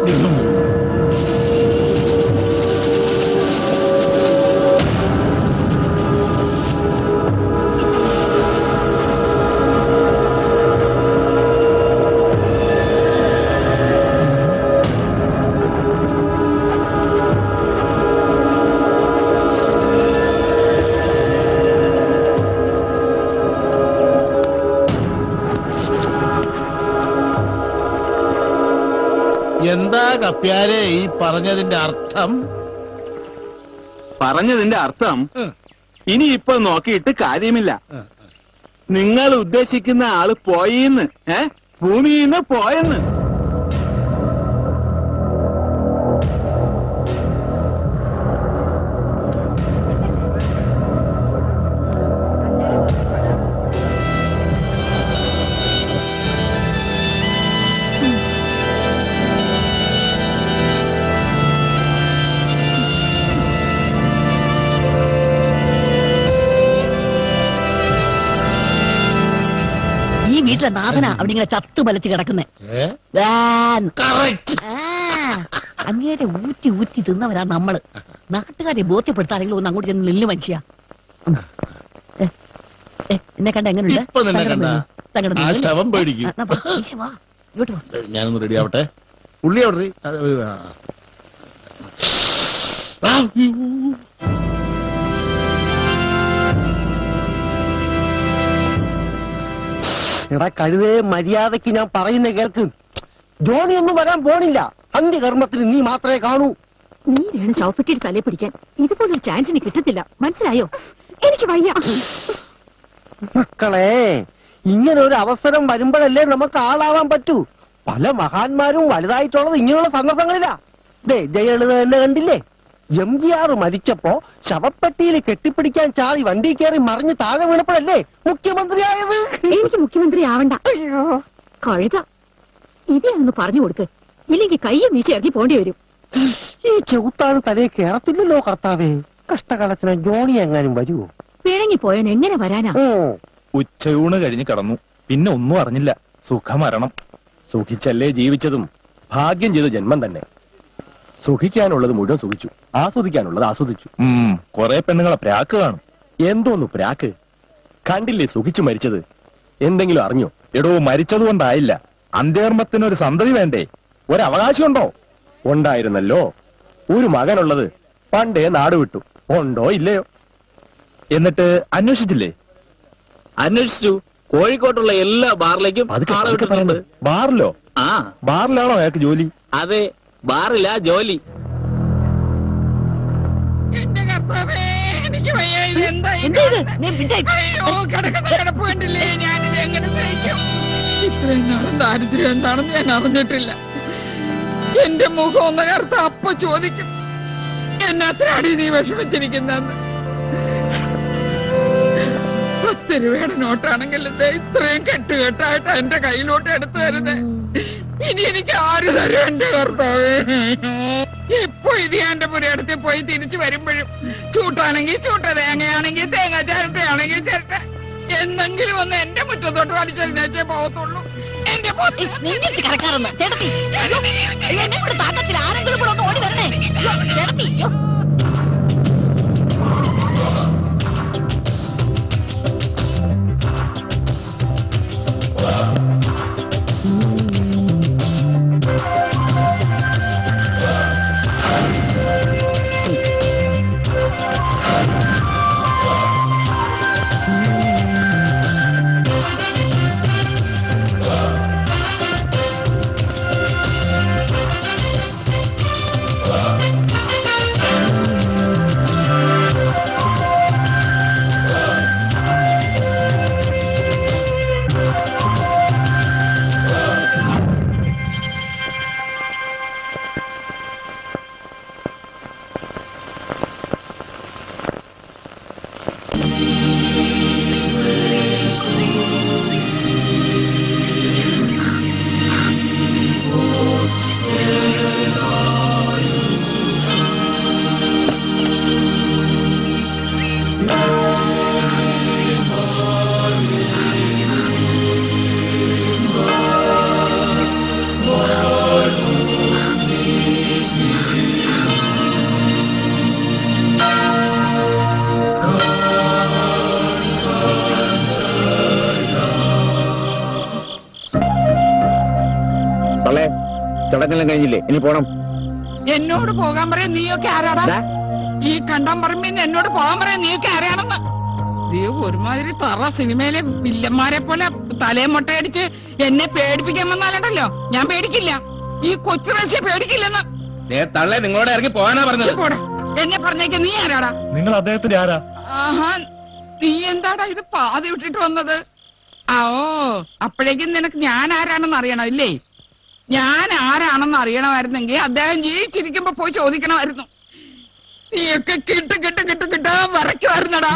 എന്താ കപ്പ്യാരെ ഈ പറഞ്ഞതിന്റെ അർത്ഥം പറഞ്ഞതിന്റെ അർത്ഥം ഉം. ഇനി ഇപ്പൊ നോക്കിയിട്ട് കാര്യമില്ല ഉം. നിങ്ങൾ ഉദ്ദേശിക്കുന്ന ആള് പോയിന്ന് ഏ ഭൂമിയിൽ നിന്ന് പോയെന്ന് ഈ വീട്ടിലെ നാഥനാ അവിടെ ഇങ്ങനെ ചത്തു ബലച്ച് കിടക്കുന്നേ ഏ? Correct. അങ്ങേരെ ഊറ്റി ഊറ്റി തിന്നവരാ നമ്മള് നാട്ടുകാരെ ബോധ്യപ്പെടുത്താനെങ്കിലും ഒന്ന് അങ്ങോട്ട് ചെന്ന് നില്ല് മനുഷ്യ എന്നെ കണ്ട എങ്ങനെയുണ്ട് ഇപ്പൊ നിന്നെ സങ്കടം കണ്ടാ? വരുന്നു. സങ്കടം ആ വരുന്നു. ശവം പേടിക്കും. ആ, എന്നാ വാ, ഈശ്വ, വാ. ഇങ്ങോട്ട് വാ ഞാനൊന്ന് റെഡി ആവട്ടെ ഉള്ളി അവിടെ എടാ കഴുതേ മര്യാദക്ക് ഞാൻ പറയുന്ന കേൾക്ക് ജോണി ഒന്നും വരാൻ പോണില്ല അന്ത്യകർമ്മത്തിന് നീ മാത്രമേ കാണൂ നീ വേണം ശവപ്പെട്ടിയുടെ തലയെ പിടിക്കാൻ ഇതുപോലൊരു ചാൻസ് എനിക്ക് കിട്ടത്തില്ല മനസ്സിലായോ എനിക്ക് വയ്യ മക്കളെ ഇങ്ങനെ ഒരു അവസരം വരുമ്പോഴല്ലേ നമുക്ക് ആളാവാൻ പറ്റൂ പല മഹാന്മാരും വലുതായിട്ടുള്ളത് ഇങ്ങനെയുള്ള സന്ദർഭങ്ങളിലാ ദേ ജയലളിത തന്നെ കണ്ടില്ലേ എം ജി ആർ മരിച്ചപ്പോ ശവപ്പെട്ടിയിൽ കെട്ടിപ്പിടിക്കാൻ ചാടി വണ്ടി കയറി മറിഞ്ഞ് താഴെ വീണപ്പോഴല്ലേ മുഖ്യമന്ത്രിയായത് എനിക്ക് മുഖ്യമന്ത്രി ആവണ്ട കഴുത ഇതേ ഒന്ന് പറഞ്ഞു കൊടുക്ക് ഇല്ലെങ്കിൽ കയ്യും വീശി ഇറങ്ങി പോണ്ടി വരും ഈ ചെകുത്താണ് തലയെ കയറത്തില്ലല്ലോ കർത്താവേ കഷ്ടകാലത്തിന് ജോണി എങ്ങാനും വരുമോ പിഴങ്ങി പോയവൻ എങ്ങനെ വരാനാ ഓ ഉച്ചയൂണ് കഴിഞ്ഞ് കടന്നു പിന്നെ ഒന്നും അറിഞ്ഞില്ല സുഖമരണം സുഖിച്ചല്ലേ ജീവിച്ചതും ഭാഗ്യം ചെയ്ത ജന്മം തന്നെ സുഖിക്കാനുള്ളത് മുഴുവൻ സുഖിച്ചു ആസ്വദിക്കാനുള്ളത് ആസ്വദിച്ചു ഉം കൊറേ പെണ്ണുങ്ങളെ പ്രാക്ക് കാണും എന്തോന്നു പ്രാക്ക് കണ്ടില്ലേ സുഖിച്ചു മരിച്ചത് എന്തെങ്കിലും അറിഞ്ഞോ എടോ മരിച്ചത് കൊണ്ടായില്ല അന്ത്യകർമ്മത്തിന് ഒരു സന്തതി വേണ്ടേ ഒരവകാശമുണ്ടോ ഉണ്ടായിരുന്നല്ലോ ഒരു മകനുള്ളത് പണ്ടേ നാട് വിട്ടു ഉണ്ടോ ഇല്ലയോ എന്നിട്ട് അന്വേഷിച്ചില്ലേ അന്വേഷിച്ചു കോഴിക്കോട്ടുള്ള എല്ലാ ബാറിലേക്കും പതുക്കെ, ആളെ പതുക്കെ വിട്ടിട്ടുണ്ട് ബാറിലോ ആ ബാറിലാണോ അയാൾക്ക് ജോലി അതെ ബാറില്ല ജോലി എന്റെ കർത്താവേ എനിക്ക് വയ്യ ഇത് എന്താ ഈ എന്താ ഇത്? നീ വിട്ടേ. അയ്യോ കിടക്കുന്ന കിടപ്പ് കണ്ടില്ലേ ഞാനിത് എങ്ങനെ സഹിക്കും ഇത്രയും നാളും ദാരിദ്ര്യം എന്താണെന്ന് ഞാൻ അറിഞ്ഞിട്ടില്ല എന്റെ മുഖം ഒന്ന് കറുത്ത അപ്പ ചോദിക്കും എന്നാത്തിനാടി നീ വിഷമിച്ചിരിക്കുന്നെന്ന് പത്ത് രൂപയുടെ നോട്ടാണെങ്കിൽ ദേ ഇത്രയും കെട്ടുകെട്ടായിട്ട് എന്റെ കയ്യിലോട്ട് എടുത്തു തരുന്നേ ഇനി എനിക്ക് ആര് തരും എന്റെ കർത്താവേ എപ്പോ ഇത് ഞാൻ എന്റെ പുരയിടത്തിൽ പോയി തിരിച്ചു വരുമ്പോഴും ചൂട്ടാണെങ്കിൽ ചൂട്ട തേങ്ങയാണെങ്കിൽ തേങ്ങ ചിരട്ടയാണെങ്കിൽ ചിരട്ട എന്തെങ്കിലും ഒന്ന് എന്റെ മുറ്റത്തോട്ട് വലിച്ചതിനേച്ചേ പോകത്തുള്ളൂ എന്റെ പൊത്ത് നെഞ്ചിടിച്ച് കിടക്കാറൊന്ന് ചേട്ടത്തി അയ്യോ, അയ്യോ, എന്നെ കൂടെ താക്കത്തിൽ ആരെങ്കിലും കൂടെ ഒന്ന് ഓടി വരണേ അയ്യോ, ചേട്ടത്തി അയ്യോ ആ തുടങ്ങലും കഴിഞ്ഞില്ലേ ഇനി പോണം എന്നോട് പോകാൻ പറയാൻ നീയൊക്കെ ആരാടാ ദാ. ഈ കണ്ടം പറമ്പിന്ന് എന്നോട് പോകാൻ പറയാൻ നീയൊക്കെ ആരാണെന്ന് നീ ഒരുമാതിരി തറ സിനിമയിലെ വില്ലന്മാരെ പോലെ തലയെ മുട്ടയടിച്ച് എന്നെ പേടിപ്പിക്കാൻ വന്നാലുണ്ടല്ലോ ഞാൻ പേടിക്കില്ല ഈ കൊച്ചു റഷ്യ പേടിക്കില്ലെന്ന് തള്ളെ നിങ്ങളോട് ഇറങ്ങി പോകാനാ പറഞ്ഞത് പോടാ എന്നെ പറഞ്ഞേക്ക് നീ ആരാടാ നിങ്ങൾ അദ്ദേഹത്തിന്റെ ആരാ ആഹാ നീ എന്താടാ ഇത് പാതി വിട്ടിട്ട് വന്നത് ആ ഓ അപ്പോഴേക്കും നിനക്ക് ഞാൻ ആരാണെന്ന് അറിയണം ഇല്ലേ ഞാൻ ആരാണെന്ന് അറിയണമായിരുന്നെങ്കിൽ അദ്ദേഹം ജീവിച്ചിരിക്കുമ്പോ പോയി ചോദിക്കണമായിരുന്നു നീയൊക്കെ കിട്ടു കിട്ടു കിട്ടു കിട്ടാ വരയ്ക്കുമായിരുന്നടാ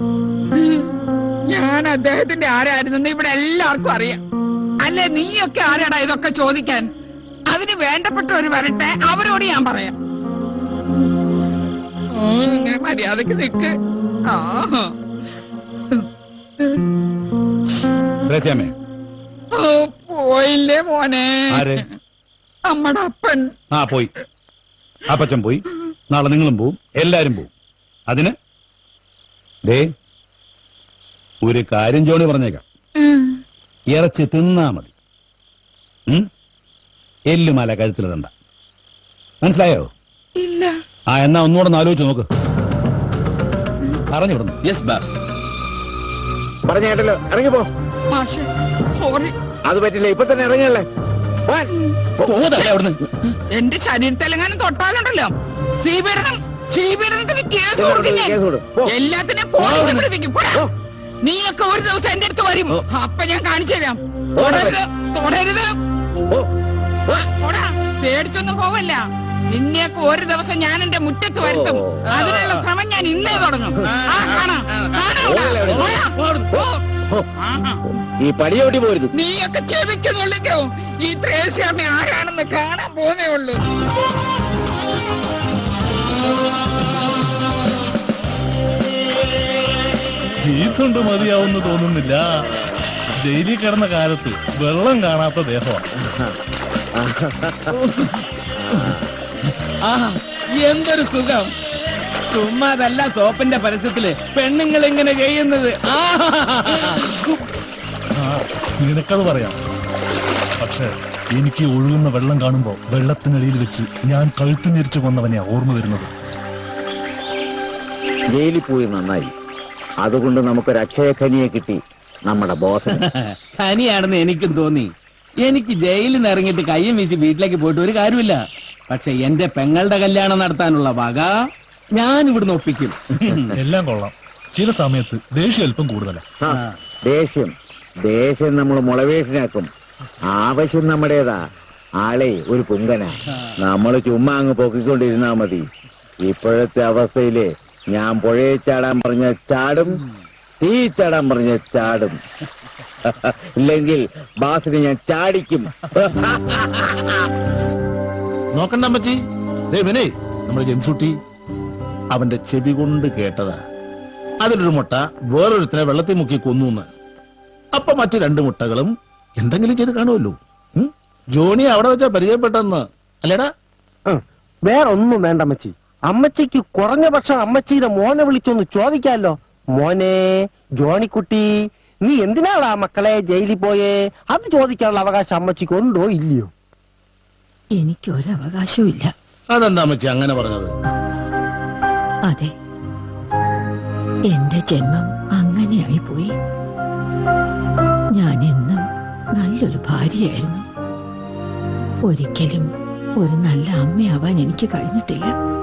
ഞാൻ അദ്ദേഹത്തിന്റെ ആരായിരുന്നെന്ന് ഇവിടെ എല്ലാവർക്കും അറിയാം അല്ലെ നീയൊക്കെ ആരാടാ ഇതൊക്കെ ചോദിക്കാൻ അതിന് വേണ്ടപ്പെട്ടവര് വരട്ടെ അവരോട് ഞാൻ പറയാം ഓ, ഇങ്ങനെ മര്യാദക്ക് നിക്ക് ആ ത്രേസ്യാമേ ഓ, പോയില്ലേ മോനെ ആര്? നമ്മടെ അപ്പൻ ആ പോയി അപ്പച്ചൻ പോയി നാളെ നിങ്ങളും പോവും എല്ലാരും പോവും അതിന് ദേ ഒരു കാര്യം ജോണി പറഞ്ഞേക്കാം ഉം, ഇറച്ചി തിന്നാ മതി ഉം? എല്ലുമല കഴുത്തിലിടണ്ട മനസ്സിലായോ ഇല്ല ആ എന്നാ ഒന്നുകൂടെ ഒന്ന് ആലോചിച്ച് നോക്ക് പറഞ്ഞു വിടുന്നു യെസ് ബാസ് പറഞ്ഞ കേട്ടല്ലോ ഇറങ്ങി പോ മാഷെ സോറി അത് പറ്റില്ല ഇപ്പൊ തന്നെ ഇറങ്ങിയല്ലേ പോവാൻ. പോതല്ലേ അവിടുന്ന് എന്റെ ശരീരത്തിലെങ്ങാനും തൊട്ടാലുണ്ടല്ലോ സ്വീകരണം സ്വീകരണത്തിന് കേസ് കേസ് കൊടുക്ക്, കൊടുക്കില്ലേ കേസ് കൊടു. പോ. എല്ലാത്തിനും പോലീസ് പിടിപ്പിക്കും പോടാ. പോ. നീയൊക്കെ ഒരു ദിവസം എന്റെ അടുത്ത് വരും അപ്പൊ ഞാൻ കാണിച്ചു തരാം പോടാ. തുടരുത് തുടരുത് പോ. പോ. പോടാ പേടിച്ചൊന്നും പോവല്ല നിന്നെയൊക്കെ ഒരു ദിവസം ഞാൻ എന്റെ മുറ്റത്ത് വരുത്തും ഓ. അതിനുള്ള ശ്രമം ഞാൻ ഇന്നേ തുടങ്ങും ആ കാണാം കാണാം ഓടല്ലേ അവിടെ? പോടാ. പോ. പോ. ആഹാ. ഈ പടിയോട്ടി പോരുത് നീയൊക്കെ ചെവിക്കുന്നുള്ളിക്കോ ഈ ത്രേസ്യാമി ആരാണെന്ന് കാണാൻ പോന്നേ ഉള്ളൂ ഈ തൊണ്ട് മതിയാവുന്ന് തോന്നുന്നില്ല ജയിലിൽ കിടന്ന കാലത്ത് വെള്ളം കാണാത്ത ദേഹമാണ് ആഹാ എന്തൊരു സുഖം ചുമ്മാ അതല്ല സോപ്പിന്റെ പരസ്യത്തില് പെണ്ണുങ്ങൾ ഇങ്ങനെ ചെയ്യുന്നത് ആഹാ. നിനക്കത് പറയാം പക്ഷെ എനിക്ക് ഒഴുകുന്ന വെള്ളം കാണുമ്പോ വെള്ളത്തിനടിയിൽ വെച്ച് ഞാൻ കഴുത്തു ഞെരിച്ചു കൊന്നവനെയാ ഓർമ്മ വരുന്നത് ജയിലിൽ പോയി നന്നായി അതുകൊണ്ട് നമുക്കൊരു അക്ഷയഖനിയെ കിട്ടി നമ്മുടെ ബോസിന് ഖനിയാണെന്ന് എനിക്കും തോന്നി എനിക്ക് ജയിലിൽ നിന്ന് ഇറങ്ങിയിട്ട് കയ്യും വീശി വീട്ടിലേക്ക് പോയിട്ട് ഒരു കാര്യമില്ല പക്ഷെ എന്റെ പെങ്ങളുടെ കല്യാണം നടത്താനുള്ള വക ഞാൻ ഇവിടുന്ന് ഒപ്പിക്കും എല്ലാം കൊള്ളാം ചില സമയത്ത് ദേഷ്യം അല്പം കൂടുതലാ ആ, ദേഷ്യം ദേഷ്യം നമ്മൾ മുളവേഷനാക്കും ആവശ്യം നമ്മുടേതാ ആളെ ഒരു പുങ്കനാ നമ്മൾ ചുമ്മാ അങ്ങ് പൊക്കിക്കൊണ്ടിരുന്നാ മതി ഇപ്പോഴത്തെ അവസ്ഥയില് ഞാൻ പുഴയെ ചാടാൻ പറഞ്ഞ ചാടും തീ ചാടാൻ പറഞ്ഞ ചാടും ഇല്ലെങ്കിൽ ബാസിനെ ഞാൻ ചാടിക്കും നോക്കണ്ട അമ്മച്ചി ദേ വിനേ നമ്മുടെ ജംഷുട്ടി അവന്റെ ചെവി കൊണ്ട് കേട്ടതാ അതിലൊരു മുട്ട വേറൊരുത്തിനെ വെള്ളത്തിൽ മുക്കി കൊന്നു അപ്പൊ മറ്റു രണ്ട് മുട്ടകളും എന്തെങ്കിലും ചെയ്ത് കാണുമല്ലോ ഉം? ജോണി അവിടെ വെച്ചാ പരിചയപ്പെട്ടെന്ന് അല്ലേടാ ഉം. വേറെ ഒന്നും വേണ്ട അമ്മച്ചി അമ്മച്ചിക്ക് കുറഞ്ഞ പക്ഷം അമ്മച്ചിയുടെ മോനെ വിളിച്ചൊന്ന് ചോദിക്കാലോ മോനെ ജോണിക്കുട്ടി നീ എന്തിനാടാ മക്കളെ ജയിലിൽ പോയേ അത് ചോദിക്കാനുള്ള അവകാശം അമ്മച്ചിക്ക് ഉണ്ടോ ഇല്ലയോ എനിക്ക് ഒരവകാശവും ഇല്ല അതെന്താ അമ്മച്ചി അങ്ങനെ പറഞ്ഞത് അതെ എന്റെ ജന്മം അങ്ങനെയായി പോയി ഞാൻ എന്നും നല്ലൊരു ഭാര്യയായിരുന്നു ഒരിക്കലും ഒരു നല്ല അമ്മയാവാൻ എനിക്ക് കഴിഞ്ഞിട്ടില്ല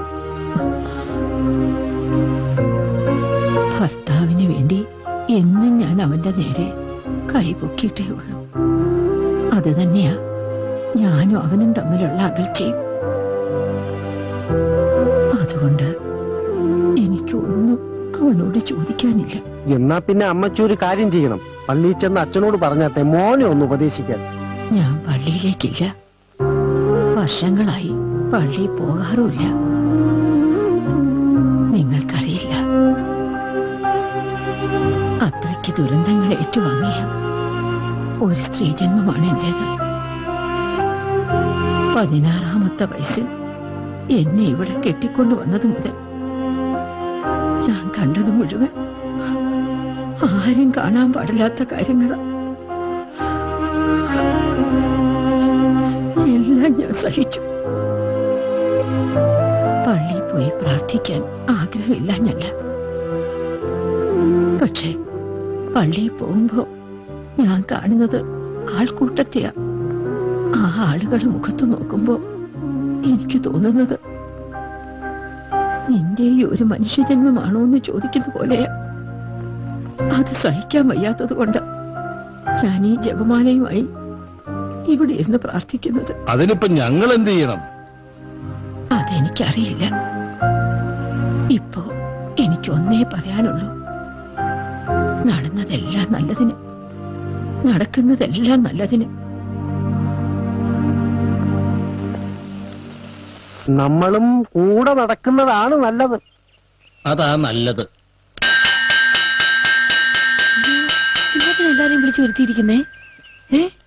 ഭർത്താവിന് വേണ്ടി എന്നും ഞാൻ അവന്റെ നേരെ കൈപൊക്കിയിട്ടേ ഉള്ളൂ അത് തന്നെയാ ഞാനും അവനും തമ്മിലുള്ള അകൽച്ചയും അതുകൊണ്ട് എനിക്കൊന്നും അവനോട് ചോദിക്കാനില്ല എന്നാ പിന്നെ അമ്മച്ചി ഒരു കാര്യം ചെയ്യണം പള്ളിയിൽ ചെന്ന് അച്ഛനോട് പറഞ്ഞാട്ടെ മോനെ ഒന്ന് ഉപദേശിക്കാൻ ഞാൻ പള്ളിയിലേക്കില്ല വർഷങ്ങളായി പള്ളിയിൽ പോകാറുമില്ല നിങ്ങൾക്കറിയില്ല അത്രയ്ക്ക് ദുരന്തങ്ങൾ ഏറ്റുവാങ്ങിയ ഒരു സ്ത്രീജന്മമാണ് എന്റേത് പതിനാറാമത്തെ വയസ്സിൽ എന്നെ ഇവിടെ കെട്ടിക്കൊണ്ടു വന്നത് മുതൽ ഞാൻ കണ്ടത് മുഴുവൻ ആരും കാണാൻ പാടില്ലാത്ത കാര്യങ്ങളാ എല്ലാ എല്ലാം ഞാൻ സഹിച്ചു പള്ളിയിൽ പോയി പ്രാർത്ഥിക്കാൻ ആഗ്രഹമില്ലാഞ്ഞല്ല പക്ഷെ പള്ളിയിൽ പോകുമ്പോ ഞാൻ കാണുന്നത് ആൾക്കൂട്ടത്തെയാ ആ ആളുകൾ മുഖത്ത് നോക്കുമ്പോ എനിക്ക് തോന്നുന്നത് നിന്റെ ഈ ഒരു മനുഷ്യജന്മമാണോ എന്ന് ചോദിക്കുന്ന പോലെയാ അത് സഹിക്കാൻ വയ്യാത്തത് കൊണ്ട് ഞാൻ ഈ ജപമാലയുമായി ഇവിടെ ഇരുന്ന് പ്രാർത്ഥിക്കുന്നത് അതിനിപ്പോ ഞങ്ങൾ എന്ത് ചെയ്യണം അതെനിക്കറിയില്ല ഇപ്പോ എനിക്ക് ഒന്നേ പറയാനുള്ളൂ നടന്നതെല്ലാം നല്ലതിന് നടക്കുന്നതെല്ലാം നല്ലതിന് നമ്മളും കൂടെ നടക്കുന്നതാണ് നല്ലത് അതാ നല്ലത് എല്ലാരെയും വിളിച്ചു വരുത്തിയിരിക്കുന്നേ ഏ